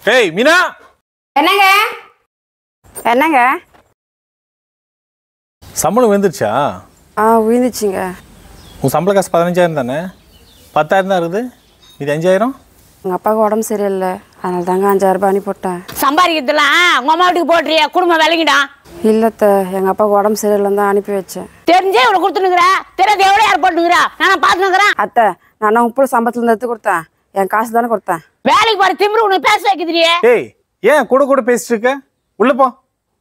ஏய் மீனா என்னங்க என்னங்க சம்பளம் வந்துருச்சா ஆ விழுந்துச்சுங்க உன் சம்பள காசு பதினஞ்சாயிரம் தானே பத்தாயிரம் தான் இருக்குது இது அஞ்சாயிரம் எங்கள் அப்பாவுக்கு உடம்பு சரியில்லை அதனால தாங்க அஞ்சாயிரம் ரூபாய் அனுப்பி போட்டேன் சம்பாதிக்கிறதுலாம் உங்க அம்மா வீட்டுக்கு போட்டுறிய குடும்பம் விளங்கிடா இல்லத்த எங்கள் அப்பாவுக்கு உடம்பு சரியில்லைன்னு தான் அனுப்பி வச்சேன் தெரிஞ்சே இவ்வளவு கொடுத்துனுக்குற தெரியாத எவ்வளோ யார் போட்டுனுக்குறா நான் பார்த்துனுக்குறேன் அத்தை நான் உப்பு சம்பளத்துலேருந்து எடுத்து கொடுத்தேன் என் காசு தானே கொடுத்தேன் வேலைக்கு போற திமிரு உனக்கு பேச வைக்குதுறியே ஏய் ஏன் கூட கூட பேசிட்டு இருக்க உள்ள போ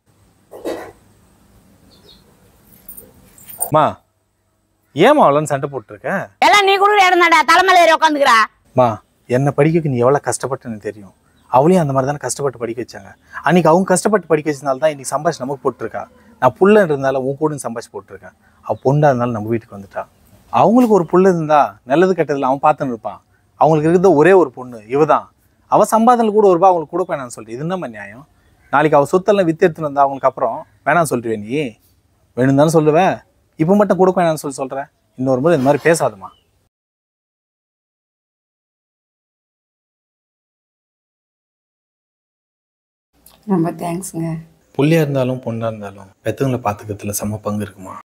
மா ஏமா அவ்வளோன்னு சண்டை போட்டிருக்க எல்லாம் நீ கொடுக்குற இடம் தான்டா தலைமையில ஏறி உட்காந்துக்கிறா மா என்னை படிக்க நீ எவ்வளோ கஷ்டப்பட்டுன்னு தெரியும் அவளையும் அந்த மாதிரி தானே கஷ்டப்பட்டு படிக்க வச்சாங்க அன்னைக்கு அவங்க கஷ்டப்பட்டு படிக்க வச்சதுனால தான் இன்னைக்கு சம்பாஷ் நமக்கு போட்டிருக்கா நான் புள்ள இருந்தாலும் உன் கூட சம்பாஷ் போட்டிருக்கேன் அவள் பொண்ணா இருந்தாலும் நம்ம வீட்டுக்கு வந்துட்டா அவங்களுக்கு ஒரு புள்ள இருந்தா நல்லது கெட்டதில் அவன் பார்த்துன்னு இருப்பான் அவங்களுக்கு இருக்கிற ஒரே ஒரு பொண்ணு இவ தான் அவள் சம்பாதனை கூட ஒரு ரூபா அவங்களுக்கு கொடுக்க வேணாம்னு சொல்லிட்டு இது என்னம்மா நியாயம் நாளைக்கு அவள் சொத்தெல்லாம் வித்து எடுத்துன்னு வந்தா அவங்களுக்கு அப்புறம் வேணாம்னு சொல்லிட்டு நீ வேணும் தானே சொல்லுவேன் இப்போ மட்டும் கொடுக்க வேணாம்னு சொல்லி சொல்கிறேன் இன்னொரு முறை இந்த மாதிரி பேசாதம்மா ரொம்ப தேங்க்ஸுங்க புள்ளையா இருந்தாலும் பொண்ணா இருந்தாலும் பெத்தவங்களை பார்த்துக்கிறதுல செம்ம பங்கு இருக்குமா